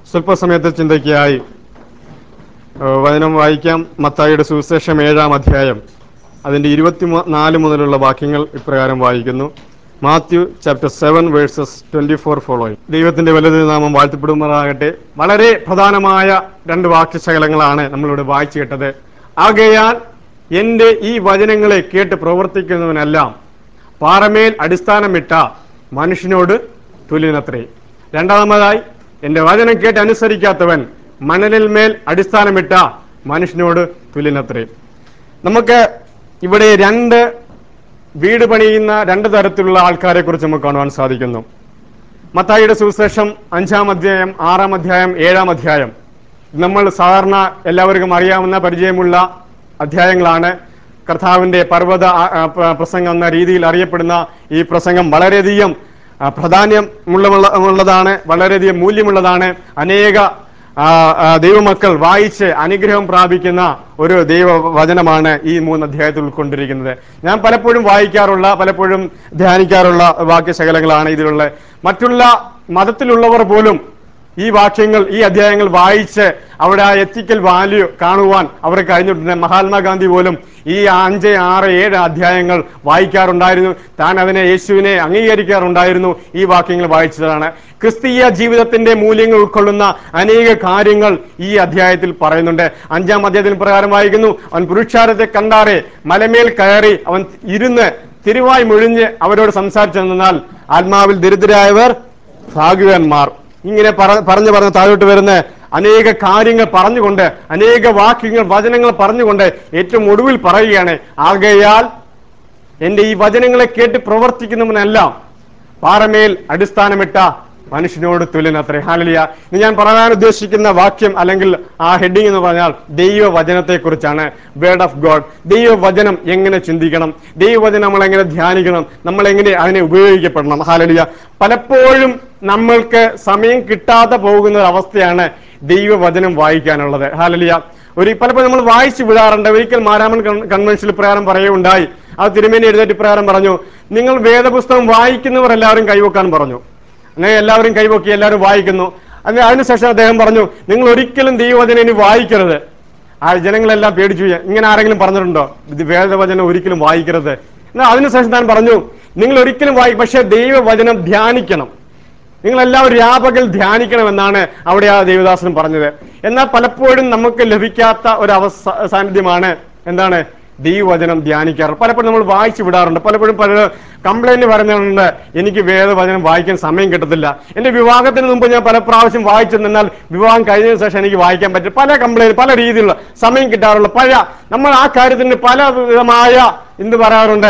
സ്വല്പസമയത്തെ ചിന്തയ്ക്കായി ഏഹ് വചനം വായിക്കാം മത്തായിയുടെ സുവിശേഷം ഏഴാം അധ്യായം അതിൻ്റെ ഇരുപത്തി നാല് മുതലുള്ള വാക്യങ്ങൾ ഇപ്രകാരം വായിക്കുന്നു Matthew chapter seven verses twenty four following ദൈവത്തിന്റെ വലുത് നാമം വാഴ്ത്തപ്പെടുമാറാകട്ടെ വളരെ പ്രധാനമായ രണ്ട് വാക്യശകലങ്ങളാണ് നമ്മളിവിടെ വായിച്ചു കേട്ടത് ആകയാൽ എൻ്റെ ഈ വചനങ്ങളെ കേട്ട് പ്രവർത്തിക്കുന്നവനെല്ലാം പാറമേൽ അടിസ്ഥാനമിട്ട മനുഷ്യനോട് തുല്യനത്രേ രണ്ടാമതായി എൻ്റെ വചനം കേട്ട് അനുസരിക്കാത്തവൻ മണലിൽ മേൽ അടിസ്ഥാനമിട്ട മനുഷ്യനോട് തുല്യനത്രേ നമുക്ക് ഇവിടെ രണ്ട് വീട് പണിയുന്ന രണ്ട് തരത്തിലുള്ള ആൾക്കാരെ കുറിച്ച് നമുക്ക് കാണുവാൻ സാധിക്കുന്നു മത്തായിയുടെ സുവിശേഷം അഞ്ചാം അധ്യായം ആറാം അധ്യായം ഏഴാം അധ്യായം നമ്മൾ സാധാരണ എല്ലാവർക്കും അറിയാവുന്ന പരിചയമുള്ള അധ്യായങ്ങളാണ് കർത്താവിന്റെ പർവ്വത ആ, ആ, പ്ര- പ്രസംഗം എന്ന രീതിയിൽ അറിയപ്പെടുന്ന ഈ പ്രസംഗം വളരെയധികം ആ, പ്രാധാന്യമുള്ള ഉള്ളതാണ് വളരെയധികം മൂല്യമുള്ളതാണ് അനേക ആ, ആ, ദൈവമക്കൾ വായിച്ച് അനുഗ്രഹം പ്രാപിക്കുന്ന ഒരു ദൈവവചനമാണ് ഈ മൂന്ന് അധ്യായത്തിൽ ഉൾക്കൊണ്ടിരിക്കുന്നത് ഞാൻ പലപ്പോഴും വായിക്കാറുള്ള പലപ്പോഴും ധ്യാനിക്കാറുള്ള വാക്യശകലങ്ങളാണ് ഇതിലുള്ള മറ്റുള്ള മതത്തിലുള്ളവർ പോലും ഈ വാക്യങ്ങൾ ഈ അധ്യായങ്ങൾ വായിച്ച് അവിടെ ആ എത്തിക്കൽ വാല്യൂ കാണുവാൻ അവർക്ക് കഴിഞ്ഞിട്ടുണ്ട് മഹാത്മാഗാന്ധി പോലും ഈ അഞ്ച് ആറ് ഏഴ് അധ്യായങ്ങൾ വായിക്കാറുണ്ടായിരുന്നു താൻ അതിനെ യേശുവിനെ അംഗീകരിക്കാറുണ്ടായിരുന്നു ഈ വാക്യങ്ങൾ വായിച്ചതാണ് ക്രിസ്തീയ ജീവിതത്തിന്റെ മൂല്യങ്ങൾ ഉൾക്കൊള്ളുന്ന അനേക കാര്യങ്ങൾ ഈ അധ്യായത്തിൽ പറയുന്നുണ്ട് അഞ്ചാം അധ്യായത്തിൽ പ്രകാരം വായിക്കുന്നു അവൻ പുരുഷാരത്തെ കണ്ടാറെ മലമേൽ കയറി അവൻ ഇരുന്ന് തിരുവായി മുഴിഞ്ഞ് അവരോട് സംസാരിച്ചെന്നാൽ ആത്മാവിൽ ദരിദ്രരായവർ ഭാഗ്യവാന്മാർ ഇങ്ങനെ പറ- പറഞ്ഞു പറഞ്ഞ് താഴോട്ട് വരുന്ന അനേക കാര്യങ്ങൾ പറഞ്ഞുകൊണ്ട് അനേക വാക്യങ്ങൾ വചനങ്ങൾ പറഞ്ഞുകൊണ്ട് ഏറ്റവും ഒടുവിൽ പറയുകയാണ് ആകയാൽ എന്റെ ഈ വചനങ്ങളെ കേട്ട് പ്രവർത്തിക്കുന്നവനെല്ലാം പാറമേൽ അടിസ്ഥാനമിട്ട മനുഷ്യനോട് തുല്യനത്രേ ഹാലലിയ ഇനി ഞാൻ പറയാൻ ഉദ്ദേശിക്കുന്ന വാക്യം അല്ലെങ്കിൽ ആ ഹെഡിങ് എന്ന് പറഞ്ഞാൽ ദൈവവചനത്തെ കുറിച്ചാണ് വേർഡ് ഓഫ് ഗോഡ് ദൈവവചനം എങ്ങനെ ചിന്തിക്കണം ദൈവവചനം നമ്മൾ എങ്ങനെ ധ്യാനിക്കണം നമ്മൾ എങ്ങനെ അതിനെ ഉപയോഗിക്കപ്പെടണം ഹാലലിയ പലപ്പോഴും നമ്മൾക്ക് സമയം കിട്ടാതെ പോകുന്ന ഒരു അവസ്ഥയാണ് ദൈവവചനം വായിക്കാനുള്ളത് ഹാലലിയ ഒരു പലപ്പോഴും നമ്മൾ വായിച്ചു വിടാറുണ്ട് ഒരിക്കൽ മാരാമൻ കൺ- കൺവെൻഷനിൽ പ്രകാരം പറയുകയുണ്ടായി അത് തിരുമേനി എഴുന്നേറ്റ് പ്രകാരം പറഞ്ഞു നിങ്ങൾ വേദപുസ്തകം വായിക്കുന്നവർ എല്ലാവരും കൈവക്കാൻ പറഞ്ഞു അങ്ങനെ എല്ലാവരും കൈവക്കി എല്ലാവരും വായിക്കുന്നു അതിന് അതിനുശേഷം അദ്ദേഹം പറഞ്ഞു നിങ്ങൾ ഒരിക്കലും ദൈവവചനം ഇനി വായിക്കരുത് ആ ജനങ്ങളെല്ലാം പേടിച്ചു പോയി. ഇങ്ങനെ ആരെങ്കിലും പറഞ്ഞിട്ടുണ്ടോ ഇത് വേദവചനം ഒരിക്കലും വായിക്കരുത് എന്നാൽ അതിനുശേഷം താൻ പറഞ്ഞു നിങ്ങൾ ഒരിക്കലും വായി പക്ഷേ ദൈവവചനം ധ്യാനിക്കണം നിങ്ങൾ എല്ലാവരും രാപകൽ ധ്യാനിക്കണമെന്നാണ് അവിടെ ആ ദേവദാസനും പറഞ്ഞത് എന്നാൽ പലപ്പോഴും നമുക്ക് ലഭിക്കാത്ത ഒരു അവസ്ഥ സാന്നിധ്യമാണ് എന്താണ് ദൈവവചനം ധ്യാനിക്കാറ് പലപ്പോഴും നമ്മൾ വായിച്ചു വിടാറുണ്ട് പലപ്പോഴും പല കംപ്ലൈന്റ് പറയുന്നുണ്ട് എനിക്ക് വേദവചനം വായിക്കാൻ സമയം കിട്ടത്തില്ല എന്റെ വിവാഹത്തിന് മുമ്പ് ഞാൻ പല പ്രാവശ്യം വായിച്ചു നിന്നാൽ വിവാഹം കഴിഞ്ഞതിന് ശേഷം എനിക്ക് വായിക്കാൻ പറ്റും പല കംപ്ലൈന്റ് പല രീതിയിലുള്ള സമയം കിട്ടാറുള്ള പല നമ്മൾ ആ കാര്യത്തിന് പല വിധമായ എന്ത് പറയാറുണ്ട്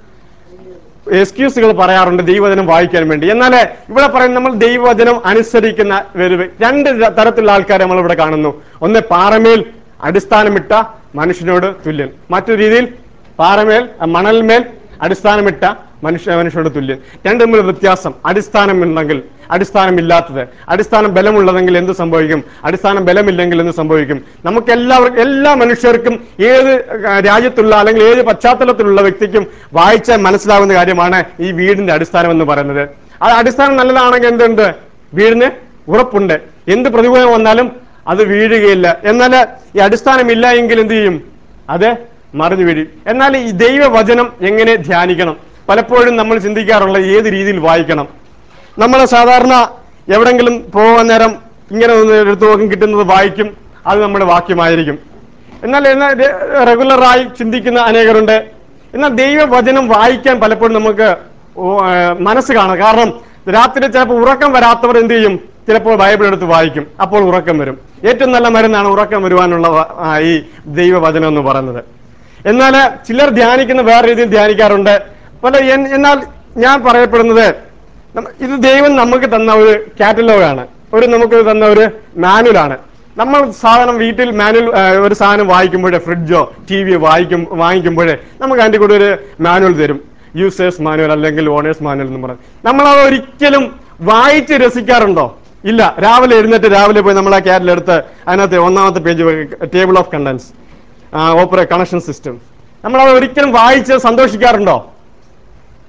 എക്സ്ക്യൂസുകൾ പറയാറുണ്ട് ദൈവവചനം വായിക്കാൻ വേണ്ടി എന്നാൽ ഇവിടെ പറയുന്നത് നമ്മൾ ദൈവവചനം അനുസരിക്കുന്ന ഒരു വ്യ- രണ്ട് ത- തരത്തിലുള്ള ആൾക്കാരെ നമ്മൾ ഇവിടെ കാണുന്നു ഒന്ന് പാറമേൽ അടിസ്ഥാനമിട്ട മനുഷ്യനോട് തുല്യൻ മറ്റൊരു രീതിയിൽ പാറമേൽ അഹ് മണൽമേൽ അടിസ്ഥാനമിട്ട മനുഷ്യ മനുഷ്യനോട് തുല്യൻ രണ്ട് തമ്മിൽ വ്യത്യാസം അടിസ്ഥാനമുണ്ടെങ്കിൽ അടിസ്ഥാനമില്ലാത്തത് അടിസ്ഥാനം ബലമുള്ളതെങ്കിൽ എന്ത് സംഭവിക്കും അടിസ്ഥാനം ബലമില്ലെങ്കിൽ എന്ത് സംഭവിക്കും നമുക്ക് എല്ലാവർക്കും എല്ലാ മനുഷ്യർക്കും ഏത് ആ, രാജ്യത്തുള്ള അല്ലെങ്കിൽ ഏത് പശ്ചാത്തലത്തിലുള്ള വ്യക്തിക്കും വായിച്ചാൽ മനസ്സിലാവുന്ന കാര്യമാണ് ഈ വീടിന്റെ അടിസ്ഥാനം എന്ന് പറയുന്നത് അത് അടിസ്ഥാനം നല്ലതാണെങ്കിൽ എന്തുണ്ട് വീടിന് ഉറപ്പുണ്ട് എന്ത് പ്രതികൂലം വന്നാലും അത് വീഴുകയില്ല എന്നാൽ ഈ അടിസ്ഥാനം ഇല്ല എങ്കിൽ എന്ത് ചെയ്യും അത് മറിഞ്ഞു വീഴും എന്നാൽ ഈ ദൈവവചനം എങ്ങനെ ധ്യാനിക്കണം പലപ്പോഴും നമ്മൾ ചിന്തിക്കാറുള്ള ഏത് രീതിയിൽ വായിക്കണം നമ്മൾ സാധാരണ എവിടെങ്കിലും പോകാൻ നേരം ഇങ്ങനെ ഒന്ന് എടുത്തു നോക്കും കിട്ടുന്നത് വായിക്കും അത് നമ്മുടെ വാക്യമായിരിക്കും എന്നാൽ എന്നാൽ റെഗുലറായി ചിന്തിക്കുന്ന അനേകരുണ്ട് എന്നാൽ ദൈവവചനം വായിക്കാൻ പലപ്പോഴും നമുക്ക് ഓ- ആ, മനസ്സ് കാണാം കാരണം രാത്രി ചിലപ്പോൾ ഉറക്കം വരാത്തവർ എന്ത് ചെയ്യും ചിലപ്പോൾ ബൈബിൾ എടുത്ത് വായിക്കും അപ്പോൾ ഉറക്കം വരും ഏറ്റവും നല്ല മരുന്നാണ് ഉറക്കം വരുവാനുള്ള വ- ആ, ഈ ദൈവവചനം എന്ന് പറയുന്നത് എന്നാൽ ചിലർ ധ്യാനിക്കുന്ന വേറെ രീതിയിൽ ധ്യാനിക്കാറുണ്ട് പല എൻ- എന്നാൽ ഞാൻ പറയപ്പെടുന്നത് നമ്മ- ഇത് ദൈവം നമുക്ക് തന്ന ഒരു കാറ്റലോഗാണ് ഒരു നമുക്ക് തന്ന ഒരു മാനുവലാണ് നമ്മൾ സാധനം വീട്ടിൽ മാനുവൽ ആ, ഒരു സാധനം വായിക്കുമ്പോഴേ ഫ്രിഡ്ജോ ടി വിയോ വായിക്കും വാങ്ങിക്കുമ്പോഴേ നമുക്ക് അതിൻ്റെ കൂടെ ഒരു മാനുവൽ തരും യൂസേഴ്സ് മാനുവൽ അല്ലെങ്കിൽ ഓണേഴ്സ് മാനുവൽ എന്ന് പറയും നമ്മൾ അത് ഒരിക്കലും വായിച്ച് രസിക്കാറുണ്ടോ ഇല്ല രാവിലെ എഴുന്നേറ്റ് രാവിലെ പോയി നമ്മൾ ആ കാറ്റിൽ എടുത്ത് അതിനകത്ത് ഒന്നാമത്തെ പേജ് ടേബിൾ ഓഫ് കണ്ടൻസ് ഓപ്പറേ കണക്ഷൻ സിസ്റ്റം നമ്മൾ അത് ഒരിക്കലും വായിച്ച് സന്തോഷിക്കാറുണ്ടോ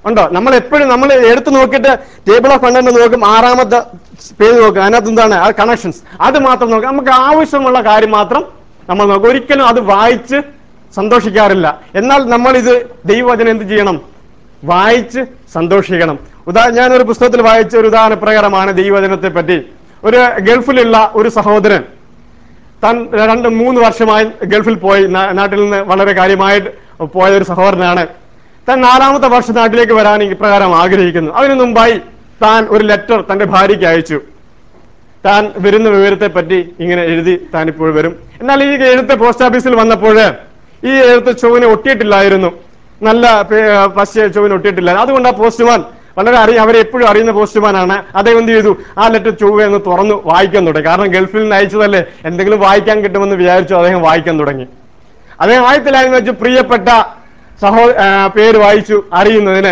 ഉണ്ടോ നമ്മൾ എപ്പോഴും നമ്മൾ എടുത്ത് നോക്കിയിട്ട് ടേബിൾ ഓഫ് കണ്ടന്റ് നോക്കും ആറാമത്തെ പേജ് നോക്കും അതിനകത്ത് എന്താണ് ആ കണക്ഷൻസ് അത് മാത്രം നോക്കാം നമുക്ക് ആവശ്യമുള്ള കാര്യം മാത്രം നമ്മൾ നോക്കും ഒരിക്കലും അത് വായിച്ച് സന്തോഷിക്കാറില്ല എന്നാൽ നമ്മൾ ഇത് ദൈവവചനം എന്ത് ചെയ്യണം വായിച്ച് സന്തോഷിക്കണം ഉദാ ഞാനൊരു പുസ്തകത്തിൽ വായിച്ച ഒരു ഉദാഹരണ പ്രകാരമാണ് ദൈവവചനത്തെ പറ്റി ഒരു ഗൾഫിലുള്ള ഒരു സഹോദരൻ താൻ രണ്ട് മൂന്ന് വർഷമായി ഗൾഫിൽ പോയി നാ- നാട്ടിൽ നിന്ന് വളരെ കാര്യമായിട്ട് പോയ ഒരു സഹോദരനാണ് താൻ നാലാമത്തെ വർഷം നാട്ടിലേക്ക് വരാൻ ഇപ്രകാരം ആഗ്രഹിക്കുന്നു അതിനു മുമ്പായി താൻ ഒരു ലെറ്റർ തന്റെ ഭാര്യയ്ക്ക് അയച്ചു താൻ വരുന്ന വിവരത്തെ പറ്റി ഇങ്ങനെ എഴുതി താൻ ഇപ്പോൾ വരും എന്നാൽ ഈ എഴുത്ത് പോസ്റ്റ് ഓഫീസിൽ വന്നപ്പോൾ ഈ എഴുത്ത് ചൊവ്വിനെ ഒട്ടിയിട്ടില്ലായിരുന്നു നല്ല പേ- പശ ചൊവ്വിന് ഒട്ടിയിട്ടില്ല അതുകൊണ്ട് ആ പോസ്റ്റ്മാൻ വളരെ അറിയാം അവരെ എപ്പോഴും അറിയുന്ന പോസ്റ്റ്മാനാണ് അദ്ദേഹം എന്ത് ചെയ്തു ആ ലെറ്റർ ചൊവ്വ എന്ന് തുറന്നു വായിക്കാൻ തുടങ്ങി കാരണം ഗൾഫിൽ നിന്ന് അയച്ചതല്ലേ എന്തെങ്കിലും വായിക്കാൻ കിട്ടുമെന്ന് വിചാരിച്ചു അദ്ദേഹം വായിക്കാൻ തുടങ്ങി അദ്ദേഹം ആയത്തിലായെന്ന് വെച്ച് പ്രിയപ്പെട്ട സഹോ ആ, പേര് വായിച്ചു അറിയുന്നതിന്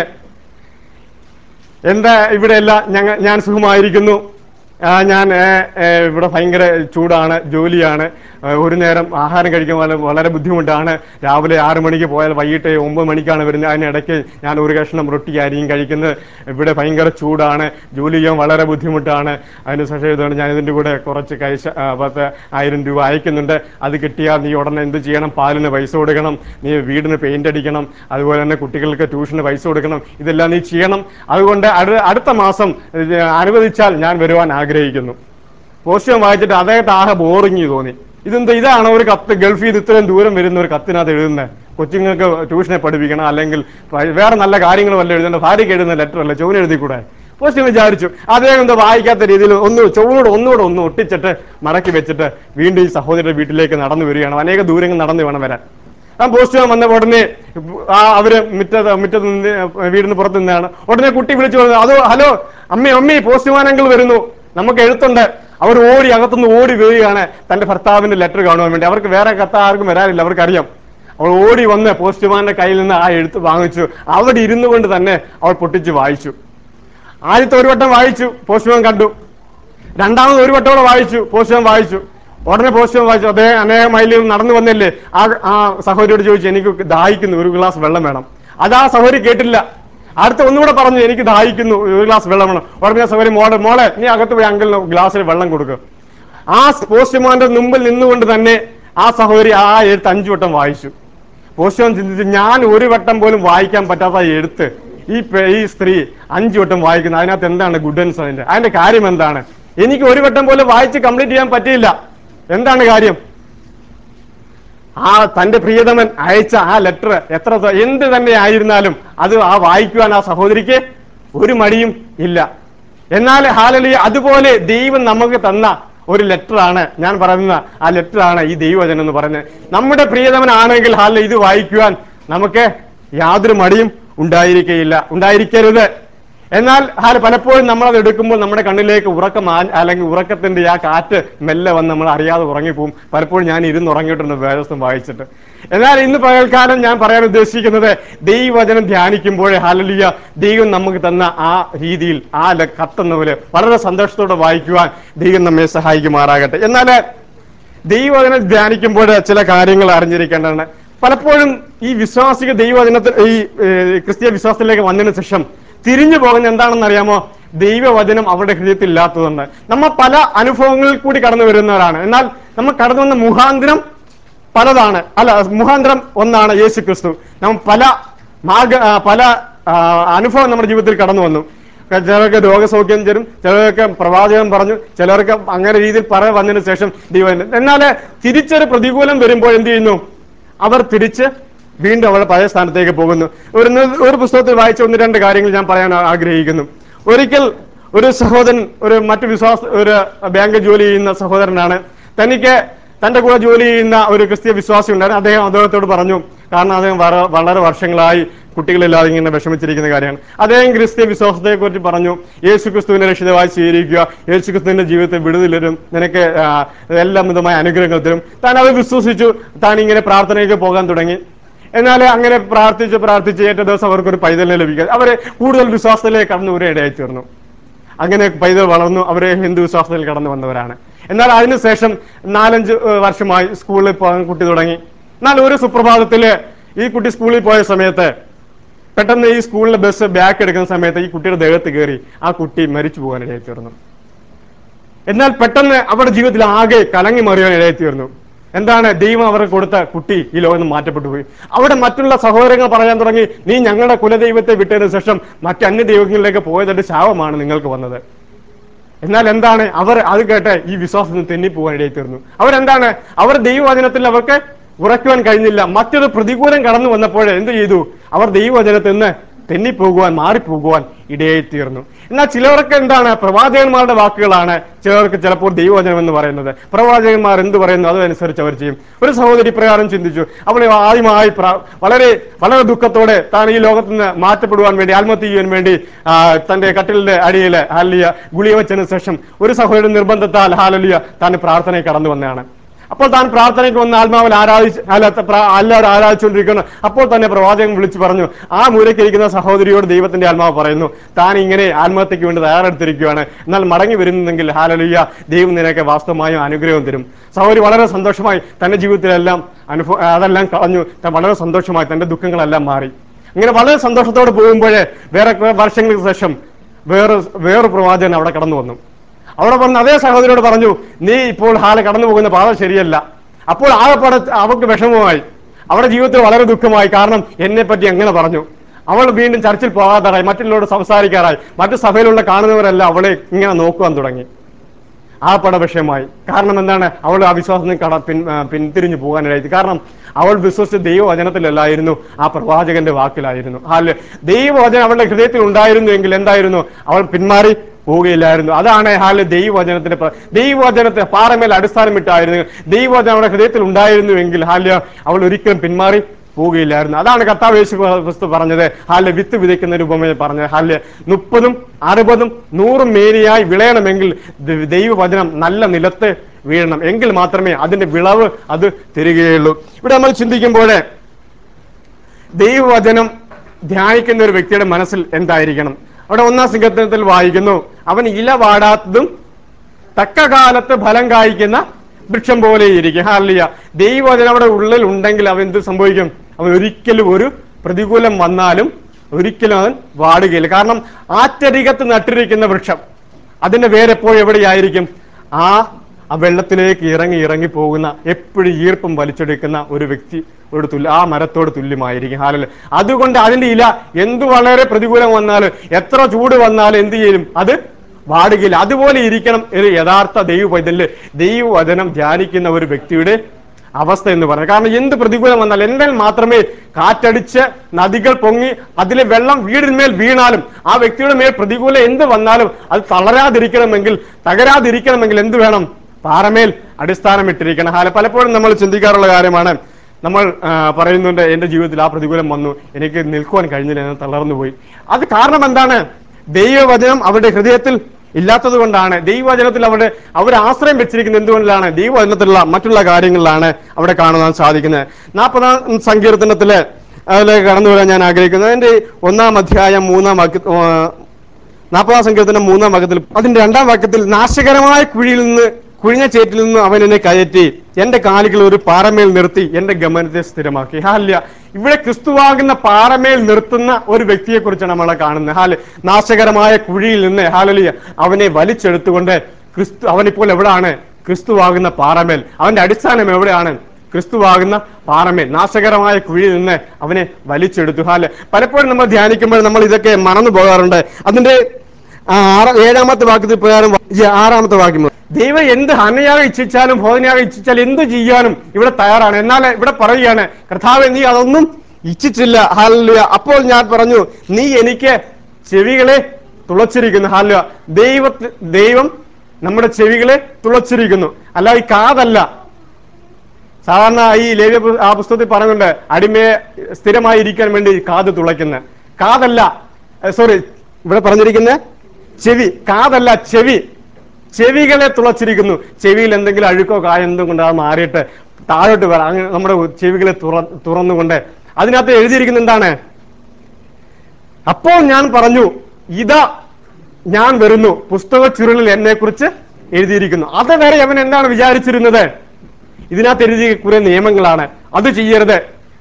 എന്താ ഇവിടെയല്ല ഞങ്ങ ഞാൻ സുഖമായിരിക്കുന്നു ആ, ഞാൻ ഏ, ഏ, ഇവിടെ ഭയങ്കര ചൂടാണ് ജോലിയാണ് ആ, ഒരു നേരം ആഹാരം കഴിക്കാൻ വളരെ വളരെ ബുദ്ധിമുട്ടാണ് രാവിലെ ആറ് മണിക്ക് പോയാൽ വൈകിട്ട് ഒമ്പത് മണിക്കാണ് വരുന്നത് അതിനിടയ്ക്ക് ഞാൻ ഒരു കഷ്ണം റൊട്ടി ആയിരിക്കും കഴിക്കുന്നത് ഇവിടെ ഭയങ്കര ചൂടാണ് ജോലി ചെയ്യാൻ വളരെ ബുദ്ധിമുട്ടാണ് അതിനുശേഷം ഇതുകൊണ്ട് ഞാൻ ഇതിൻ്റെ കൂടെ കുറച്ച് കൈശ ആ, പത്ത് ആയിരം രൂപ അയക്കുന്നുണ്ട് അത് കിട്ടിയാൽ നീ ഉടനെ എന്ത് ചെയ്യണം പാലിന് പൈസ കൊടുക്കണം നീ വീടിന് പെയിന്റ് അടിക്കണം അതുപോലെ തന്നെ കുട്ടികൾക്ക് ട്യൂഷന് പൈസ കൊടുക്കണം ഇതെല്ലാം നീ ചെയ്യണം അതുകൊണ്ട് അടു- അടുത്ത മാസം ഇത് അനുവദിച്ചാൽ ഞാൻ വരുവാൻ ആഗ്രഹിക്കുന്നു പോസ്റ്റ്യം വായിച്ചിട്ട് അദ്ദേഹത്തെ ആകെ ബോറിങ് തോന്നി ഇതെന്താ ഇതാണ് ഒരു കത്ത് ഗൾഫിൽ നിന്ന് ഇത്രയും ദൂരം വരുന്ന ഒരു കത്തിനകത്ത് എഴുതുന്നത് കൊച്ചുങ്ങൾക്ക് ട്യൂഷനെ പഠിപ്പിക്കണം അല്ലെങ്കിൽ പ- വേറെ നല്ല കാര്യങ്ങളും വല്ല എഴുതേണ്ട ഭാര്യയ്ക്ക് എഴുതുന്ന ലെറ്റർ അല്ല ചൊവ്വന് എഴുതി കൂടെ പോസ്റ്റ് വിചാരിച്ചു അദ്ദേഹം എന്താ വായിക്കാത്ത രീതിയിൽ ഒന്ന് ചൊവ്വനോട് ഒന്നുകൂടെ ഒന്ന് ഒട്ടിച്ചിട്ട് മടക്കി വെച്ചിട്ട് വീണ്ടും ഈ സഹോദരിയുടെ വീട്ടിലേക്ക് നടന്നു വരികയാണ് അനേക ദൂരങ്ങൾ നടന്നു വേണം വരാൻ ആ പോസ്റ്റ് വന്ന ഉടനെ ആ അവര് മുറ്റത്ത് മുറ്റത്ത് നിന്ന് വീടിന് പുറത്ത് നിന്നാണ് ഉടനെ കുട്ടി വിളിച്ചു പറഞ്ഞു അതോ ഹലോ അമ്മേ അമ്മേ പോസ്റ്റ്മാനെങ്കിൽ വരുന്നു നമുക്ക് എഴുത്തുണ്ട് അവർ ഓടി അകത്തുനിന്ന് ഓടി വരികയാണ് തന്റെ ഭർത്താവിന്റെ ലെറ്റർ കാണുവാൻ വേണ്ടി അവർക്ക് വേറെ കത്ത് ആർക്കും വരാനില്ല അവർക്കറിയാം അവൾ ഓടി വന്ന് പോസ്റ്റ്മാന്റെ കയ്യിൽ നിന്ന് ആ എഴുത്ത് വാങ്ങിച്ചു അവിടെ ഇരുന്നു കൊണ്ട് തന്നെ അവൾ പൊട്ടിച്ച് വായിച്ചു ആദ്യത്തെ ഒരു വട്ടം വായിച്ചു പോസ്റ്റ്മാൻ കണ്ടു രണ്ടാമത് ഒരു വട്ടം കൂടെ വായിച്ചു പോസ്റ്റ്മാൻ വായിച്ചു ഉടനെ പോസ്റ്റ്മാൻ വായിച്ചു അദ്ദേഹം അനേകം മൈലിൽ നടന്നു വന്നില്ലേ ആ ആ സഹോദരിയോട് ചോദിച്ചു എനിക്ക് ദാഹിക്കുന്നു ഒരു ഗ്ലാസ് വെള്ളം വേണം അത് ആ സഹോദരി കേട്ടില്ല അടുത്ത ഒന്നുകൂടെ പറഞ്ഞു എനിക്ക് ദാഹിക്കുന്നു ഒരു ഗ്ലാസ് വെള്ളം വേണം ഉടനെ സഹോദരി മോളെ മോളെ നീ അകത്ത് പോയി അങ്കിളിന് ഗ്ലാസ്സിൽ വെള്ളം കൊടുക്കുക ആ പോസ്റ്റ്മാന്റെ മുമ്പിൽ നിന്നുകൊണ്ട് തന്നെ ആ സഹോദരി ആ എഴുത്ത് അഞ്ചു വട്ടം വായിച്ചു പോസ്റ്റ്മാൻ ചിന്തിച്ചു ഞാൻ ഒരു വട്ടം പോലും വായിക്കാൻ പറ്റാത്ത ഈ എഴുത്ത് ഈ പെ- ഈ സ്ത്രീ അഞ്ചു വട്ടം വായിക്കുന്നത് അതിനകത്ത് എന്താണ് ഗുഡൻസ് അതിന്റെ അതിന്റെ കാര്യം എന്താണ് എനിക്ക് ഒരു വട്ടം പോലും വായിച്ച് കംപ്ലീറ്റ് ചെയ്യാൻ പറ്റിയില്ല എന്താണ് കാര്യം ആ തന്റെ പ്രിയതമൻ അയച്ച ആ ലെറ്റർ എത്ര ത- എന്ത് തന്നെ ആയിരുന്നാലും അത് ആ വായിക്കുവാൻ ആ സഹോദരിക്ക് ഒരു മടിയും ഇല്ല എന്നാൽ ഹാലലി അതുപോലെ ദൈവം നമുക്ക് തന്ന ഒരു ലെറ്ററാണ് ഞാൻ പറയുന്ന ആ ലെറ്ററാണ് ഈ ദൈവവചനം എന്ന് പറയുന്നത് നമ്മുടെ പ്രിയതമനാണെങ്കിൽ ഹാല ഇത് വായിക്കുവാൻ നമുക്ക് യാതൊരു മടിയും ഉണ്ടായിരിക്കയില്ല ഉണ്ടായിരിക്കരുത് എന്നാൽ ഹാല പലപ്പോഴും നമ്മൾ അത് എടുക്കുമ്പോൾ നമ്മുടെ കണ്ണിലേക്ക് ഉറക്കം ആ- അല്ലെങ്കിൽ ഉറക്കത്തിന്റെ ആ കാറ്റ് മെല്ലെ വന്ന് നമ്മൾ അറിയാതെ ഉറങ്ങിപ്പോവും പലപ്പോഴും ഞാൻ ഇരുന്ന് ഉറങ്ങിയിട്ടുണ്ട് വേദസ്ഥം വായിച്ചിട്ട് എന്നാൽ ഇന്ന് പകൽക്കാലം ഞാൻ പറയാൻ ഉദ്ദേശിക്കുന്നത് ദൈവവചനം ധ്യാനിക്കുമ്പോഴേ ഹാലലിയ ദൈവം നമുക്ക് തന്ന ആ രീതിയിൽ ആ ല- കത്തെന്ന പോലെ വളരെ സന്തോഷത്തോടെ വായിക്കുവാൻ ദൈവം നമ്മെ സഹായിക്കുമാറാകട്ടെ എന്നാൽ ദൈവവചനം ധ്യാനിക്കുമ്പോൾ ചില കാര്യങ്ങൾ അറിഞ്ഞിരിക്കേണ്ടതാണ് പലപ്പോഴും ഈ വിശ്വാസിക ദൈവവചനത്തിൽ ഈ ഏഹ്, ക്രിസ്തീയ വിശ്വാസത്തിലേക്ക് വന്നതിന് ശേഷം തിരിഞ്ഞു പോകുന്ന എന്താണെന്ന് അറിയാമോ ദൈവവചനം അവരുടെ ഹൃദയത്തിൽ ഇല്ലാത്തതുകൊണ്ട് നമ്മൾ പല അനുഭവങ്ങളിൽ കൂടി കടന്നു വരുന്നവരാണ് എന്നാൽ നമ്മൾ കടന്നു വന്ന മുഖാന്തരം പലതാണ് അല്ല മുഖാന്തരം ഒന്നാണ് യേശു ക്രിസ്തു നമ്മൾ പല മാർഗ ആ, പല ആ, അനുഭവം നമ്മുടെ ജീവിതത്തിൽ കടന്നു വന്നു ചിലർക്ക് രോഗസൗഖ്യം തരും ചിലർക്ക് പ്രവാചകൻ പറഞ്ഞു ചിലർക്ക് അങ്ങനെ രീതിയിൽ പറ വന്നതിന് ശേഷം ദൈവം എന്നാൽ തിരിച്ചൊരു പ്രതികൂലം വരുമ്പോൾ എന്ത് ചെയ്യുന്നു അവർ തിരിച്ച് വീണ്ടും അവരുടെ പഴയ സ്ഥാനത്തേക്ക് പോകുന്നു ഒരു ഒരു പുസ്തകത്തിൽ വായിച്ച ഒന്ന് രണ്ട് കാര്യങ്ങൾ ഞാൻ പറയാൻ ആഗ്രഹിക്കുന്നു ഒരിക്കൽ ഒരു സഹോദരൻ ഒരു മറ്റു വിശ്വാസ ഒരു ബാങ്ക് ജോലി ചെയ്യുന്ന സഹോദരനാണ് തനിക്ക് തന്റെ കൂടെ ജോലി ചെയ്യുന്ന ഒരു ക്രിസ്തീയ വിശ്വാസി ഉണ്ടായിരുന്നു അദ്ദേഹം അദ്ദേഹത്തോട് പറഞ്ഞു കാരണം അദ്ദേഹം വര- വളരെ വർഷങ്ങളായി കുട്ടികളില്ലാതെ ഇങ്ങനെ വിഷമിച്ചിരിക്കുന്ന കാര്യമാണ് അദ്ദേഹം ക്രിസ്തീയ വിശ്വാസത്തെ കുറിച്ച് പറഞ്ഞു യേശു ക്രിസ്തുവിനെ രക്ഷിതമായി സ്വീകരിക്കുക യേശു ക്രിസ്തുവിന്റെ ജീവിതത്തിൽ വിടുതലും നിനക്ക് ആ, എല്ലാ വിധമായ അനുഗ്രഹങ്ങൾ തരും താൻ അത് വിശ്വസിച്ചു താൻ ഇങ്ങനെ പ്രാർത്ഥനയ്ക്ക് പോകാൻ തുടങ്ങി എന്നാൽ അങ്ങനെ പ്രാർത്ഥിച്ച് പ്രാർത്ഥിച്ച് ഏറ്റവും ദിവസം അവർക്കൊരു പൈതലിനെ ലഭിക്കുക അവരെ കൂടുതൽ വിശ്വാസത്തിലേക്ക് കടന്നു വരെ ഇടയായി തീർന്നു അങ്ങനെ പൈതൽ വളർന്നു അവരെ ഹിന്ദു വിശ്വാസത്തിൽ കടന്നു വന്നവരാണ് എന്നാൽ അതിനുശേഷം നാലഞ്ച് ഏഹ്, വർഷമായി സ്കൂളിൽ പോകാൻ കുട്ടി തുടങ്ങി എന്നാൽ ഒരു സുപ്രഭാതത്തില് ഈ കുട്ടി സ്കൂളിൽ പോയ സമയത്ത് പെട്ടെന്ന് ഈ സ്കൂളിലെ ബസ് ബാക്ക് എടുക്കുന്ന സമയത്ത് ഈ കുട്ടിയുടെ ദേഹത്ത് കയറി ആ കുട്ടി മരിച്ചു പോകാൻ ഇടയായി തീർന്നു എന്നാൽ പെട്ടെന്ന് അവരുടെ ജീവിതത്തിൽ ആകെ കലങ്ങി മറിയാൻ ഇടയായി തീർന്നു എന്താണ് ദൈവം അവർക്ക് കൊടുത്ത കുട്ടി ഈ ലോകം നിന്ന് മാറ്റപ്പെട്ടു പോയി അവിടെ മറ്റുള്ള സഹോദരങ്ങൾ പറയാൻ തുടങ്ങി നീ ഞങ്ങളുടെ കുലദൈവത്തെ വിട്ടതിന് ശേഷം മറ്റ് അന്യ ദൈവങ്ങളിലേക്ക് പോയതിന്റെ ശാപമാണ് നിങ്ങൾക്ക് വന്നത് എന്നാൽ എന്താണ് അവർ അത് കേട്ട് ഈ വിശ്വാസത്തിൽ നിന്ന് തെന്നിപ്പോകാൻ ഇടയായി തീർന്നു അവരെന്താണ് അവർ ദൈവവചനത്തിൽ അവർക്ക് ഉറക്കുവാൻ കഴിഞ്ഞില്ല മറ്റൊരു പ്രതികൂലം കടന്നു വന്നപ്പോൾ എന്ത് ചെയ്തു അവർ ദൈവവചനത്തിൽ നിന്ന് തെന്നിപ്പോകുവാൻ മാറിപ്പോകുവാൻ ഇടയായി തീർന്നു എന്നാൽ ചിലവർക്ക് എന്താണ് പ്രവാചകന്മാരുടെ വാക്കുകളാണ് ചിലർക്ക് ചിലപ്പോൾ ദൈവവചനം എന്ന് പറയുന്നത് പ്രവാചകന്മാർ എന്ത് പറയുന്നു അതനുസരിച്ച് അവർ ചെയ്യും ഒരു സഹോദരി പ്രകാരം ചിന്തിച്ചു അവൾ ആദ്യമായി പ്ര- വളരെ വളരെ ദുഃഖത്തോടെ താൻ ഈ ലോകത്ത് നിന്ന് മാറ്റപ്പെടുവാൻ വേണ്ടി ആത്മഹത്യ ചെയ്യാൻ വേണ്ടി ആ, തന്റെ കട്ടിലിന്റെ അടിയിൽ ഹാലിയ ഗുളിക വെച്ചതിന് ശേഷം ഒരു സഹോദരൻ നിർബന്ധത്താൽ ഹാലലിയ താൻ പ്രാർത്ഥനയിൽ കടന്നു വന്നതാണ് അപ്പോൾ താൻ പ്രാർത്ഥനയ്ക്ക് വന്ന് ആത്മാവിൽ ആരാധിച്ച് അല്ല പ്ര- എല്ലാവരും ആരാധിച്ചുകൊണ്ടിരിക്കുന്നു അപ്പോൾ തന്നെ പ്രവാചകൻ വിളിച്ചു പറഞ്ഞു ആ മൂലക്കിരിക്കുന്ന സഹോദരിയോട് ദൈവത്തിന്റെ ആത്മാവ് പറയുന്നു താൻ ഇങ്ങനെ ആത്മഹത്യക്ക് വേണ്ടി തയ്യാറെടുത്തിരിക്കുകയാണ് എന്നാൽ മടങ്ങി വരുന്നെങ്കിൽ ഹാലലുയ്യ ദൈവം നിനക്ക് വാസ്തവമായും അനുഗ്രഹം തരും സഹോദരി വളരെ സന്തോഷമായി തന്റെ ജീവിതത്തിലെല്ലാം അനുഭവ അതെല്ലാം കളഞ്ഞു താൻ വളരെ സന്തോഷമായി തന്റെ ദുഃഖങ്ങളെല്ലാം മാറി ഇങ്ങനെ വളരെ സന്തോഷത്തോടെ പോകുമ്പോഴേ വേറെ കുറെ വർഷങ്ങൾക്ക് ശേഷം വേറെ വേറൊരു പ്രവാചകൻ അവിടെ കടന്നു വന്നു അവിടെ വന്ന് അതേ സഹോദരിയോട് പറഞ്ഞു നീ ഇപ്പോൾ ഹാല കടന്നു പോകുന്ന പാത ശരിയല്ല അപ്പോൾ ആകെപ്പാടെ അവൾക്ക് വിഷമമായി അവരുടെ ജീവിതത്തിൽ വളരെ ദുഃഖമായി കാരണം എന്നെ പറ്റി എങ്ങനെ പറഞ്ഞു അവൾ വീണ്ടും ചർച്ചിൽ പോകാതായി മറ്റുള്ളവരോട് സംസാരിക്കാറായി മറ്റു സഭയിലുള്ള കാണുന്നവരെല്ലാം അവളെ ഇങ്ങനെ നോക്കുവാൻ തുടങ്ങി ആ പട വിഷയമായി കാരണം എന്താണ് അവൾ ആ വിശ്വാസത്തിൽ നിന്ന് കട പിൻ ആ, പിന്തിരിഞ്ഞു പോകാനിടയായി കാരണം അവൾ വിശ്വസിച്ച ദൈവവചനത്തിലല്ലായിരുന്നു ആ പ്രവാചകന്റെ വാക്കിലായിരുന്നു അല്ലെ ദൈവവചനം അവളുടെ ഹൃദയത്തിൽ ഉണ്ടായിരുന്നു എങ്കിൽ എന്തായിരുന്നു അവൾ പിന്മാറി പോവുകയില്ലായിരുന്നു അതാണ് ഹാല് ദൈവവചനത്തിന്റെ പ്ര- ദൈവവചനത്തെ പാറമേൽ അടിസ്ഥാനമിട്ടായിരുന്നു ദൈവവചനം അവളുടെ ഹൃദയത്തിൽ ഉണ്ടായിരുന്നു എങ്കിൽ ഹാല്യ അവൾ ഒരിക്കലും പിന്മാറി പോവുകയില്ലായിരുന്നു അതാണ് കർത്താവ് യേശു ക്രിസ്തു പറഞ്ഞത് ഹാല്യ വിത്ത് വിതയ്ക്കുന്ന രൂപമേ പറഞ്ഞത് ഹാല്യ മുപ്പതും അറുപതും നൂറും മേനിയായി വിളയണമെങ്കിൽ ദ- ദൈവവചനം നല്ല നിലത്ത് വീഴണം എങ്കിൽ മാത്രമേ അതിന്റെ വിളവ് അത് തരികയുള്ളൂ ഇവിടെ നമ്മൾ ചിന്തിക്കുമ്പോൾ ദൈവവചനം ധ്യാനിക്കുന്ന ഒരു വ്യക്തിയുടെ മനസ്സിൽ എന്തായിരിക്കണം അവിടെ ഒന്നാം സങ്കീർത്തനത്തിൽ വായിക്കുന്നു അവൻ ഇല വാടാത്തതും തക്ക കാലത്ത് ഫലം കായ്ക്കുന്ന വൃക്ഷം പോലെ ഇരിക്കും ഹാലിയ ദൈവവചനം അവിടെ ഉള്ളിൽ ഉണ്ടെങ്കിൽ അവൻ എന്ത് സംഭവിക്കും അവൻ ഒരിക്കലും ഒരു പ്രതികൂലം വന്നാലും ഒരിക്കലും അവൻ വാടുകയില്ല കാരണം ആറ്റരികത്ത് നട്ടിരിക്കുന്ന വൃക്ഷം അതിന്റെ വേരെപ്പോഴും എവിടെയായിരിക്കും ആ ആ വെള്ളത്തിലേക്ക് ഇറങ്ങി ഇറങ്ങി പോകുന്ന എപ്പോഴും ഈർപ്പം വലിച്ചെടുക്കുന്ന ഒരു വ്യക്തി ഒരു തുല്യ ആ മരത്തോട് തുല്യമായിരിക്കും ഹാലല് അതുകൊണ്ട് അതിന്റെ ഇല എന്ത് വളരെ പ്രതികൂലം വന്നാലും എത്ര ചൂട് വന്നാലും എന്ത് ചെയ്യും അത് വാടുകയില്ല അതുപോലെ ഇരിക്കണം ഒരു യഥാർത്ഥ ദൈവ പൈതല് ദൈവവചനം ധ്യാനിക്കുന്ന ഒരു വ്യക്തിയുടെ അവസ്ഥ എന്ന് പറയുന്നത് കാരണം എന്ത് പ്രതികൂലം വന്നാൽ എന്നാൽ മാത്രമേ കാറ്റടിച്ച് നദികൾ പൊങ്ങി അതിലെ വെള്ളം വീടിന്മേൽ വീണാലും ആ വ്യക്തിയുടെ മേൽ പ്രതികൂലം എന്ത് വന്നാലും അത് തളരാതിരിക്കണമെങ്കിൽ തകരാതിരിക്കണമെങ്കിൽ എന്ത് വേണം പാറമേൽ അടിസ്ഥാനമിട്ടിരിക്കണം ഹാല പലപ്പോഴും നമ്മൾ ചിന്തിക്കാറുള്ള കാര്യമാണ് നമ്മൾ ആ, പറയുന്നുണ്ട് എന്റെ ജീവിതത്തിൽ ആ പ്രതികൂലം വന്നു എനിക്ക് നിൽക്കുവാൻ കഴിഞ്ഞില്ല ഞാൻ തളർന്നു പോയി അത് കാരണം എന്താണ് ദൈവവചനം അവരുടെ ഹൃദയത്തിൽ ഇല്ലാത്തത് കൊണ്ടാണ് ദൈവവചനത്തിൽ അവിടെ അവർ ആശ്രയം വെച്ചിരിക്കുന്നത് എന്തുകൊണ്ടാണ് ദൈവവചനത്തിലുള്ള മറ്റുള്ള കാര്യങ്ങളിലാണ് അവിടെ കാണുവാൻ സാധിക്കുന്നത് നാൽപ്പതാം സങ്കീർത്തനത്തില് അതിലേക്ക് കടന്നു വരാൻ ഞാൻ ആഗ്രഹിക്കുന്നത് അതിന്റെ ഒന്നാം അധ്യായം മൂന്നാം വാക്യ ആ, നാൽപ്പതാം സങ്കീർത്തനം മൂന്നാം വാക്യത്തിൽ അതിന്റെ രണ്ടാം വാക്യത്തിൽ നാശകരമായ കുഴിയിൽ നിന്ന് കുഴിഞ്ഞ ചേറ്റിൽ നിന്ന് അവൻ എന്നെ കയറ്റി എന്റെ കാലുകൾ ഒരു പാറമേൽ നിർത്തി എന്റെ ഗമനത്തെ സ്ഥിരമാക്കി ഹാല്യ ഇവിടെ ക്രിസ്തുവാകുന്ന പാറമേൽ നിർത്തുന്ന ഒരു വ്യക്തിയെ കുറിച്ചാണ് നമ്മളെ കാണുന്നത് ഹാല് നാശകരമായ കുഴിയിൽ നിന്ന് ഹാലലിയ അവനെ വലിച്ചെടുത്തുകൊണ്ട് ക്രിസ്തു അവനിപ്പോൾ എവിടാണ് ക്രിസ്തുവാകുന്ന പാറമേൽ അവന്റെ അടിസ്ഥാനം എവിടെയാണ് ക്രിസ്തുവാകുന്ന പാറമേൽ നാശകരമായ കുഴിയിൽ നിന്ന് അവനെ വലിച്ചെടുത്തു ഹാല് പലപ്പോഴും നമ്മൾ ധ്യാനിക്കുമ്പോൾ നമ്മൾ ഇതൊക്കെ മറന്നു പോകാറുണ്ട് അതിന്റെ ആ, ആറാ- ഏഴാമത്തെ വാക്യത്തിൽ പ്രകാരം വാ- ഈ ആറാമത്തെ വാക്യം ദൈവം എന്ത് ഹനയാകെ ഇച്ഛിച്ചാലും ബോധനയാകെ ഇച്ഛിച്ചാലും എന്ത് ചെയ്യാനും ഇവിടെ തയ്യാറാണ് എന്നാൽ ഇവിടെ പറയുകയാണ് കർത്താവ് നീ അതൊന്നും ഇച്ഛിച്ചില്ല ഹാലുയ അപ്പോൾ ഞാൻ പറഞ്ഞു നീ എനിക്ക് ചെവികളെ തുളച്ചിരിക്കുന്നു ഹാലുയ ദൈവ ദൈവം നമ്മുടെ ചെവികളെ തുളച്ചിരിക്കുന്നു അല്ല ഈ കാതല്ല സാധാരണ ഈ ലേവ്യ പു- ആ പുസ്തകത്തിൽ പറയുന്നുണ്ട് അടിമയെ സ്ഥിരമായി ഇരിക്കാൻ വേണ്ടി കാത് തുളയ്ക്കുന്ന കാതല്ല സോറി ഇവിടെ പറഞ്ഞിരിക്കുന്ന ചെവി കാതല്ല ചെവി ചെവികളെ തുളച്ചിരിക്കുന്നു ചെവിയിൽ എന്തെങ്കിലും അഴുക്കോ കായ എന്തും കൊണ്ട് അത് മാറിയിട്ട് താഴോട്ട് വരാം അങ്ങനെ നമ്മുടെ ചെവികളെ തുറ തുറന്നുകൊണ്ട് അതിനകത്ത് എഴുതിയിരിക്കുന്ന എന്താണ് അപ്പോൾ ഞാൻ പറഞ്ഞു ഇതാ ഞാൻ വരുന്നു പുസ്തക ചുരുളിൽ എന്നെ കുറിച്ച് എഴുതിയിരിക്കുന്നു അത് വരെ അവൻ എന്താണ് വിചാരിച്ചിരുന്നത് ഇതിനകത്ത് എഴുതിയ കുറെ നിയമങ്ങളാണ് അത് ചെയ്യരുത്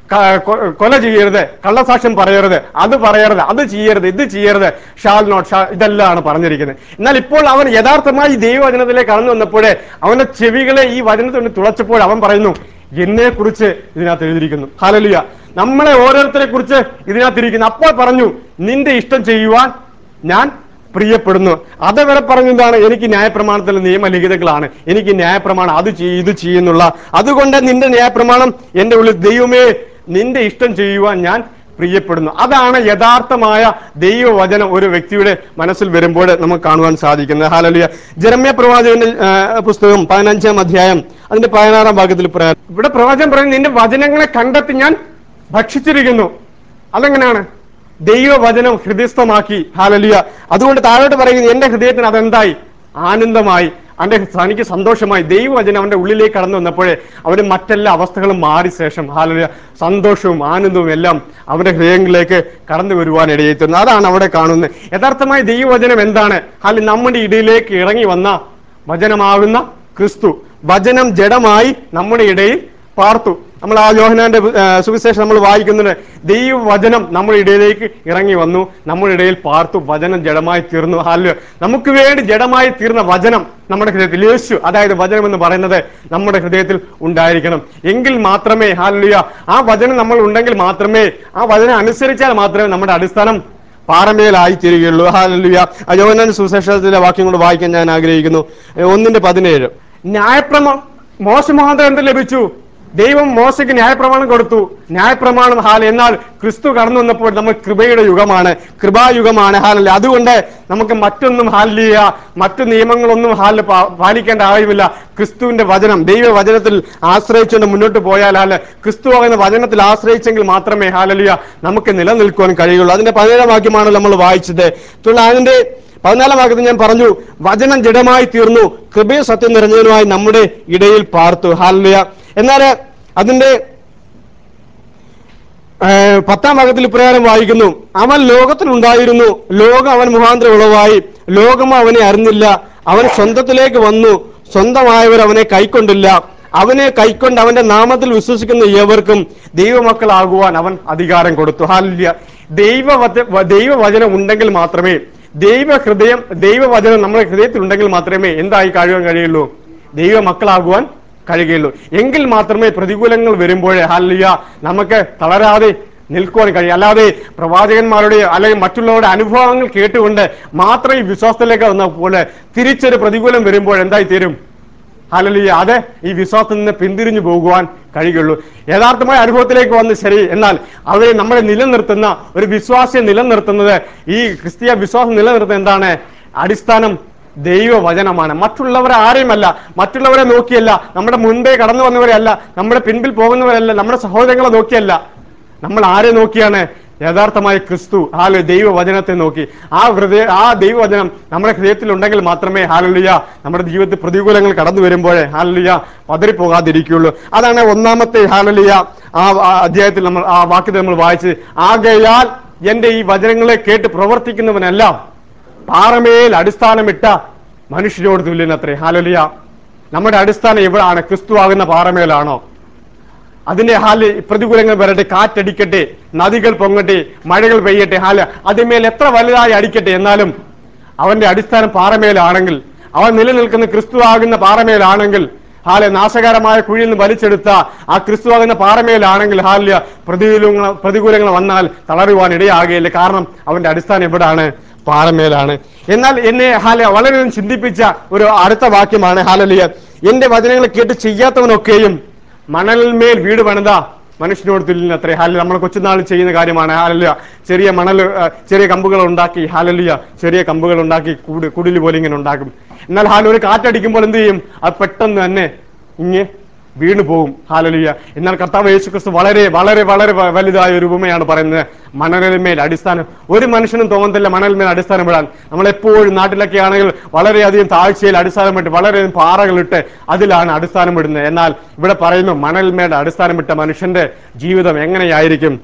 ക- കൊ- കൊല ചെയ്യരുത് കള്ളസാക്ഷ്യം പറയരുത് അത് പറയരുത് അത് ചെയ്യരുത് ഇത് ചെയ്യരുത് ഷാൽ നോട്ട് ഷാ ഇതെല്ലാമാണ് പറഞ്ഞിരിക്കുന്നത് എന്നാൽ ഇപ്പോൾ അവൻ യഥാർത്ഥമായി ഈ ദൈവവചനത്തിലേക്ക് കടന്നു വന്നപ്പോഴേ അവന്റെ ചെവികളെ ഈ വചനത്തിൽ കൊണ്ട് തുളച്ചപ്പോൾ അവൻ പറയുന്നു എന്നെ കുറിച്ച് ഇതിനകത്ത് എഴുതിയിരിക്കുന്നു ഹാലലിയ നമ്മളെ ഓരോരുത്തരെ കുറിച്ച് ഇതിനകത്ത് ഇരിക്കുന്നു അപ്പോൾ പറഞ്ഞു നിന്റെ ഇഷ്ടം ചെയ്യുവാൻ ഞാൻ പ്രിയപ്പെടുന്നു അതവരെ പറഞ്ഞതാണ് എനിക്ക് ന്യായപ്രമാണത്തിലെ നിയമലിഖിതങ്ങളാണ് എനിക്ക് ന്യായപ്രമാണം അത് ചെയ്യും ഇത് ചെയ്യുന്നുള്ള അതുകൊണ്ട് നിന്റെ ന്യായപ്രമാണം എന്റെ ഉള്ളിൽ ദൈവമേ നിന്റെ ഇഷ്ടം ചെയ്യുവാൻ ഞാൻ പ്രിയപ്പെടുന്നു അതാണ് യഥാർത്ഥമായ ദൈവവചനം ഒരു വ്യക്തിയുടെ മനസ്സിൽ വരുമ്പോൾ നമുക്ക് കാണുവാൻ സാധിക്കുന്നത് ഹാലലിയ ജരമ്യ പ്രവാചകന്റെ ആ, പുസ്തകം പതിനഞ്ചാം അധ്യായം അതിന്റെ പതിനാറാം ഭാഗത്തിൽ പറയാം ഇവിടെ പ്രവാചകൻ പറയുന്നത് നിന്റെ വചനങ്ങളെ കണ്ടെത്തി ഞാൻ ഭക്ഷിച്ചിരിക്കുന്നു അതെങ്ങനെയാണ് ദൈവവചനം ഹൃദയസ്ഥമാക്കി ഹാലലിയ അതുകൊണ്ട് താഴോട്ട് പറയുന്നത് എന്റെ ഹൃദയത്തിന് അതെന്തായി ആനന്ദമായി അവന്റെ തനിക്ക് സന്തോഷമായി ദൈവവചനം അവന്റെ ഉള്ളിലേക്ക് കടന്നു വന്നപ്പോഴേ അവന് മറ്റെല്ലാ അവസ്ഥകളും മാറി ശേഷം ഹാലലിയ സന്തോഷവും ആനന്ദവും എല്ലാം അവന്റെ ഹൃദയങ്ങളിലേക്ക് കടന്നു വരുവാൻ ഇടയെത്തുന്നത് അതാണ് അവിടെ കാണുന്നത് യഥാർത്ഥമായി ദൈവവചനം എന്താണ് ഹാലി നമ്മുടെ ഇടയിലേക്ക് ഇറങ്ങി വന്ന വചനമാകുന്ന ക്രിസ്തു വചനം ജഡമായി നമ്മുടെ ഇടയിൽ പാർത്തു നമ്മൾ ആ യോഹനാന്റെ ആ, സുവിശേഷം നമ്മൾ വായിക്കുന്നുണ്ട് ദൈവവചനം നമ്മുടെ ഇടയിലേക്ക് ഇറങ്ങി വന്നു നമ്മുടെ ഇടയിൽ പാർത്തു വചനം ജഡമായി തീർന്നു ഹാല് നമുക്ക് വേണ്ടി ജഡമായി തീർന്ന വചനം നമ്മുടെ ഹൃദയത്തിൽ യേശു അതായത് വചനം എന്ന് പറയുന്നത് നമ്മുടെ ഹൃദയത്തിൽ ഉണ്ടായിരിക്കണം എങ്കിൽ മാത്രമേ ഹാലുയ ആ വചനം നമ്മൾ ഉണ്ടെങ്കിൽ മാത്രമേ ആ വചനം അനുസരിച്ചാൽ മാത്രമേ നമ്മുടെ അടിസ്ഥാനം പാറമേലായി തീരുകയുള്ളൂ ഹാലലുയ യോഹനാൻ സുവിശേഷത്തിലെ വാക്യം കൊണ്ട് വായിക്കാൻ ഞാൻ ആഗ്രഹിക്കുന്നു ഏ, ഒന്നിന്റെ പതിനേഴ് ന്യായപ്രമ മോശമുഖാന്തരം എന്ത് ലഭിച്ചു ദൈവം മോശയ്ക്ക് ന്യായപ്രമാണം കൊടുത്തു ന്യായപ്രമാണം ഹാൽ എന്നാൽ ക്രിസ്തു കടന്നു വന്നപ്പോൾ നമ്മൾ കൃപയുടെ യുഗമാണ് കൃപായുഗമാണ് ഹാലല്ല അതുകൊണ്ട് നമുക്ക് മറ്റൊന്നും ഹാലിയ മറ്റു നിയമങ്ങളൊന്നും ഹാലിൽ പാലിക്കേണ്ട ആവശ്യമില്ല ക്രിസ്തുവിന്റെ വചനം ദൈവ വചനത്തിൽ ആശ്രയിച്ചുകൊണ്ട് മുന്നോട്ട് പോയാൽ ഹാല് ക്രിസ്തു ആകുന്ന വചനത്തിൽ ആശ്രയിച്ചെങ്കിൽ മാത്രമേ ഹാലലിയ നമുക്ക് നിലനിൽക്കുവാൻ കഴിയുള്ളൂ അതിന്റെ പതിനേഴാം വാക്യമാണ് നമ്മൾ വായിച്ചത് തുടർന്ന് അതിന്റെ പതിനാലാം ഭാഗത്ത് ഞാൻ പറഞ്ഞു വചനം ജഡമായി തീർന്നു കൃപയ സത്യം നിറഞ്ഞവനുമായി നമ്മുടെ ഇടയിൽ പാർത്തു ഹാലിയ എന്നാൽ അതിന്റെ ഏഹ്, പത്താം ഭാഗത്തിൽ ഇപ്രകാരം വായിക്കുന്നു അവൻ ലോകത്തിലുണ്ടായിരുന്നു ലോകം അവൻ മുഖാന്തരം ഉളവായി ലോകം അവനെ അറിഞ്ഞില്ല അവൻ സ്വന്തത്തിലേക്ക് വന്നു സ്വന്തമായവർ അവനെ കൈക്കൊണ്ടില്ല അവനെ കൈക്കൊണ്ട് അവന്റെ നാമത്തിൽ വിശ്വസിക്കുന്ന ഏവർക്കും ദൈവമക്കളാകുവാൻ അവൻ അധികാരം കൊടുത്തു ഹാലില്ല ദൈവ ദൈവവചനം ഉണ്ടെങ്കിൽ മാത്രമേ ദൈവ ഹൃദയം ദൈവവചനം നമ്മുടെ ഹൃദയത്തിൽ ഉണ്ടെങ്കിൽ മാത്രമേ എന്തായി കഴിയാൻ കഴിയുള്ളൂ ദൈവ മക്കളാകുവാൻ കഴിയുകയുള്ളൂ എങ്കിൽ മാത്രമേ പ്രതികൂലങ്ങൾ വരുമ്പോഴേ ഹാലിയ നമുക്ക് തളരാതെ നിൽക്കുവാൻ കഴിയും അല്ലാതെ പ്രവാചകന്മാരുടെ അല്ലെങ്കിൽ മറ്റുള്ളവരുടെ അനുഭവങ്ങൾ കേട്ടുകൊണ്ട് മാത്രം ഈ വിശ്വാസത്തിലേക്ക് വന്നപ്പോൾ തിരിച്ചൊരു പ്രതികൂലം വരുമ്പോൾ എന്തായി തീരും ഹലലിയ അത് ഈ വിശ്വാസത്തിൽ നിന്ന് പിന്തിരിഞ്ഞു പോകുവാൻ കഴിയുള്ളൂ യഥാർത്ഥമായ അനുഭവത്തിലേക്ക് വന്ന് ശരി എന്നാൽ അവരെ നമ്മളെ നിലനിർത്തുന്ന ഒരു വിശ്വാസിയെ നിലനിർത്തുന്നത് ഈ ക്രിസ്തീയ വിശ്വാസം നിലനിർത്തുന്നത് എന്താണ് അടിസ്ഥാനം ദൈവവചനമാണ് മറ്റുള്ളവരെ ആരെയുമല്ല മറ്റുള്ളവരെ നോക്കിയല്ല നമ്മുടെ മുൻപേ കടന്നു വന്നവരെയല്ല നമ്മുടെ പിൻപിൽ പോകുന്നവരല്ല നമ്മുടെ സഹോദരങ്ങളെ നോക്കിയല്ല നമ്മൾ ആരെ നോക്കിയാണ് യഥാർത്ഥമായ ക്രിസ്തു ഹാല് ദൈവവചനത്തെ നോക്കി ആ ഹൃദയ ആ ദൈവവചനം നമ്മുടെ ഹൃദയത്തിൽ ഉണ്ടെങ്കിൽ മാത്രമേ ഹാലലിയ നമ്മുടെ ജീവിതത്തിൽ പ്രതികൂലങ്ങൾ കടന്നു വരുമ്പോഴേ ഹാലലിയ പതറിപ്പോകാതിരിക്കുകയുള്ളൂ അതാണ് ഒന്നാമത്തെ ഹാലലിയ ആ ആ അധ്യായത്തിൽ നമ്മൾ ആ വാക്യത്തിൽ നമ്മൾ വായിച്ചത് ആകയാൽ എന്റെ ഈ വചനങ്ങളെ കേട്ട് പ്രവർത്തിക്കുന്നവനെല്ലാം പാറമേൽ അടിസ്ഥാനമിട്ട മനുഷ്യരോട് തുല്യനത്രേ ഹാലലിയ നമ്മുടെ അടിസ്ഥാനം എവിടാണ് ക്രിസ്തു ആകുന്ന പാറമേലാണോ അതിന്റെ ഹാല് പ്രതികൂലങ്ങൾ വരട്ടെ കാറ്റടിക്കട്ടെ നദികൾ പൊങ്ങട്ടെ മഴകൾ പെയ്യട്ടെ ഹാല് അതിന്മേൽ എത്ര വലുതായി അടിക്കട്ടെ എന്നാലും അവന്റെ അടിസ്ഥാനം പാറമേലാണെങ്കിൽ അവൻ നിലനിൽക്കുന്ന ക്രിസ്തു ആകുന്ന പാറമേലാണെങ്കിൽ ഹാല് നാശകരമായ കുഴിയിൽ നിന്ന് വലിച്ചെടുത്ത ആ ക്രിസ്തു ആകുന്ന പാറമേലാണെങ്കിൽ ഹാല്യ പ്രതികൂലങ്ങൾ പ്രതികൂലങ്ങൾ വന്നാൽ തളരുവാൻ ഇടയാകുകയില്ല കാരണം അവന്റെ അടിസ്ഥാനം എവിടാണ് പാറമേലാണ് എന്നാൽ എന്നെ ഹാല വളരെയധികം ചിന്തിപ്പിച്ച ഒരു അടുത്ത വാക്യമാണ് ഹാലലിയ എന്റെ വചനങ്ങൾ കേട്ട് ചെയ്യാത്തവനൊക്കെയും മണലിന്മേൽ വീട് പണിത മനുഷ്യനോട് തുല്യന് അത്രേ ഹാല നമ്മൾ കൊച്ചുനാളിൽ ചെയ്യുന്ന കാര്യമാണ് ഹാലലിയ ചെറിയ മണൽ ആ, ചെറിയ കമ്പുകൾ ഉണ്ടാക്കി ഹാലലിയ ചെറിയ കമ്പുകൾ ഉണ്ടാക്കി കൂട് കുടില് പോലെ ഇങ്ങനെ ഉണ്ടാക്കും എന്നാൽ ഹാല ഒരു കാറ്റടിക്കുമ്പോൾ എന്ത് ചെയ്യും അത് പെട്ടെന്ന് തന്നെ ഇങ്ങ് വീണു പോകും ഹാലലിയ എന്നാൽ കർത്താവ് യേശു ക്രിസ്തു വളരെ വളരെ വളരെ വ- വലുതായ ഒരു ഉപമയാണ് പറയുന്നത് മണലിന്മേൽ അടിസ്ഥാനം ഒരു മനുഷ്യനും തോന്നത്തില്ല മണലിന്മേൽ അടിസ്ഥാനം ഇടാൻ നമ്മൾ എപ്പോഴും നാട്ടിലൊക്കെ ആണെങ്കിൽ വളരെയധികം താഴ്ചയിൽ അടിസ്ഥാനമിട്ട് വളരെയധികം പാറകളിട്ട് അതിലാണ് അടിസ്ഥാനം ഇടുന്നത് എന്നാൽ ഇവിടെ പറയുന്നു മണലിന്മേൽ അടിസ്ഥാനമിട്ട മനുഷ്യന്റെ ജീവിതം എങ്ങനെയായിരിക്കും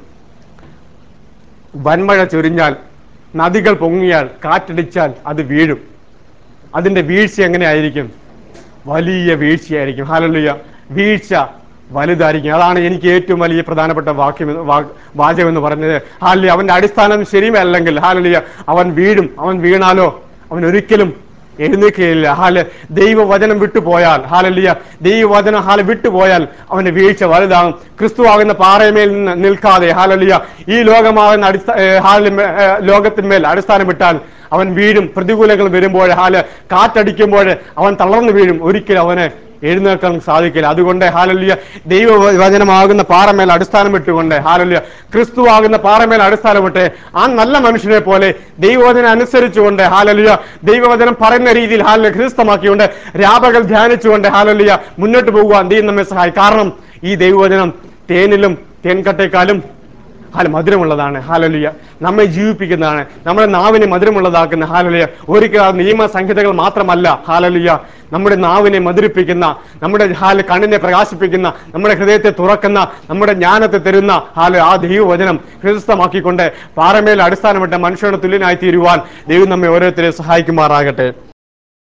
വൻമഴ ചൊരിഞ്ഞാൽ നദികൾ പൊങ്ങിയാൽ കാറ്റടിച്ചാൽ അത് വീഴും അതിന്റെ വീഴ്ച എങ്ങനെയായിരിക്കും വലിയ വീഴ്ചയായിരിക്കും ഹാലലുയ വീഴ്ച വലുതായിരിക്കും അതാണ് എനിക്ക് ഏറ്റവും വലിയ പ്രധാനപ്പെട്ട വാക്യം എന്ന് വാ- വാചകം എന്ന് പറഞ്ഞത് ഹാലി അവന്റെ അടിസ്ഥാനം ശരിയല്ലെങ്കിൽ ഹാലലിയ അവൻ വീഴും അവൻ വീണാലോ അവൻ ഒരിക്കലും എഴുന്നേൽക്കുകയില്ല ഹാല് ദൈവവചനം വിട്ടുപോയാൽ ഹാലലിയ ദൈവവചനം ഹാല് വിട്ടുപോയാൽ അവന്റെ വീഴ്ച വലുതാകും ക്രിസ്തു ആകുന്ന പാറയമേൽ നിന്ന് നിൽക്കാതെ ഹാലലിയ ഈ ലോകമാകുന്ന അടിസ്ഥാന ഹാല് ലോകത്തിന്മേൽ അടിസ്ഥാനം വിട്ടാൽ അവൻ വീഴും പ്രതികൂലങ്ങൾ വരുമ്പോൾ ഹാല് കാറ്റടിക്കുമ്പോൾ അവൻ തളർന്നു വീഴും ഒരിക്കലും അവന് എഴുന്നേൽക്കാൻ സാധിക്കില്ല അതുകൊണ്ട് ഹാലല്യ ദൈവവചനമാകുന്ന പാറമേൽ അടിസ്ഥാനം ഇട്ടുകൊണ്ട് ഹാലല്യ ക്രിസ്തു ആകുന്ന പാറമേൽ അടിസ്ഥാനമിട്ട് ആ നല്ല മനുഷ്യനെ പോലെ ദൈവവചനം അനുസരിച്ചുകൊണ്ട് ഹാലല്യ ദൈവവചനം പറയുന്ന രീതിയിൽ ഹാലല്യ ക്രിസ്തമാക്കിക്കൊണ്ട് രാപകൽ ധ്യാനിച്ചുകൊണ്ട് ഹാലല്യ മുന്നോട്ട് പോകുവാൻ ദൈവം നമ്മെ സഹായിക്കും കാരണം ഈ ദൈവവചനം തേനിലും തേൻകട്ടേക്കാളും ഹാല മധുരമുള്ളതാണ് ഹാലലിയ നമ്മെ ജീവിപ്പിക്കുന്നതാണ് നമ്മുടെ നാവിനെ മധുരമുള്ളതാക്കുന്ന ഹാലലിയ ഒരിക്കൽ ആ നിയമസംഹിതകൾ മാത്രമല്ല ഹാലലിയ നമ്മുടെ നാവിനെ മധുരിപ്പിക്കുന്ന നമ്മുടെ ഹാല കണ്ണിനെ പ്രകാശിപ്പിക്കുന്ന നമ്മുടെ ഹൃദയത്തെ തുറക്കുന്ന നമ്മുടെ ജ്ഞാനത്തെ തരുന്ന ഹാല ആ ദൈവവചനം ഹൃദയസ്ഥമാക്കിക്കൊണ്ട് പാറമേൽ അടിസ്ഥാനപ്പെട്ട മനുഷ്യരുടെ തുല്യനായി തീരുവാൻ ദൈവം നമ്മെ ഓരോരുത്തരെ സഹായിക്കുമാറാകട്ടെ